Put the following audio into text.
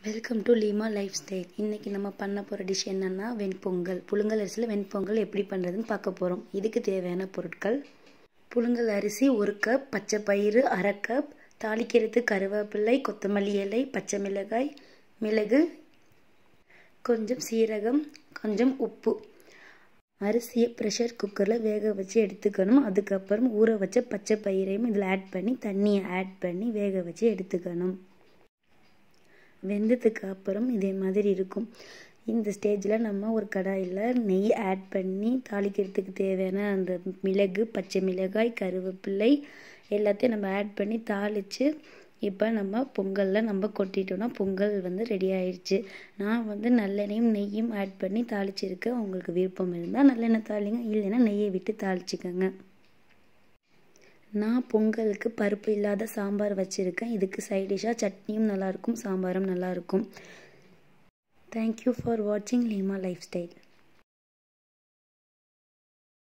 welcome to Leema lifestyle இன்றைக்கி நம்ம பண்ண போகிற டிஷ் என்னென்னா வெண்பொங்கல் புழுங்கல் அரிசியில் வெண்பொங்கல் எப்படி பண்ணுறதுன்னு பார்க்க போகிறோம் இதுக்கு தேவையான பொருட்கள் புழுங்கல் அரிசி ஒரு கப் பச்சை பயிறு அரை கப் தாளிக்கிறது கருவேப்பிள்ளை கொத்தமல்லி இலை பச்சை மிளகாய் மிளகு கொஞ்சம் சீரகம் கொஞ்சம் உப்பு அரிசியை ப்ரெஷர் குக்கரில் வேக வச்சு எடுத்துக்கணும் அதுக்கப்புறம் ஊற வச்ச பச்சை பயிரையும் இதில் ஆட் பண்ணி தண்ணியை ஆட் பண்ணி வேக வச்சு எடுத்துக்கணும் வெந்ததுக்கு அப்புறம் இதே மாதிரி இருக்கும் இந்த ஸ்டேஜில் நம்ம ஒரு கடாயில் நெய் ஆட் பண்ணி தாளிக்கிறதுக்கு தேவையான அந்த மிளகு பச்சை மிளகாய் கருவேப்பிள்ளை எல்லாத்தையும் நம்ம ஆட் பண்ணி தாளித்து இப்போ நம்ம பொங்கலில் நம்ம கொட்டிட்டோம்னா பொங்கல் வந்து ரெடி ஆயிடுச்சு நான் வந்து நல்லெண்ணெயும் நெய்யும் ஆட் பண்ணி தாளிச்சிருக்கேன் உங்களுக்கு விருப்பம் இருந்தால் நல்லெண்ணெய் தாளிங்க இல்லைன்னா நெய்யை விட்டு தாளிச்சிக்கோங்க நான் பொங்கலுக்கு பருப்பு இல்லாத சாம்பார் வச்சுருக்கேன் இதுக்கு சைடிஷாக சட்னியும் நல்லாயிருக்கும் சாம்பாரும் நல்லாயிருக்கும் தேங்க்யூ ஃபார் வாட்சிங் லீமா லைஃப் ஸ்டைல்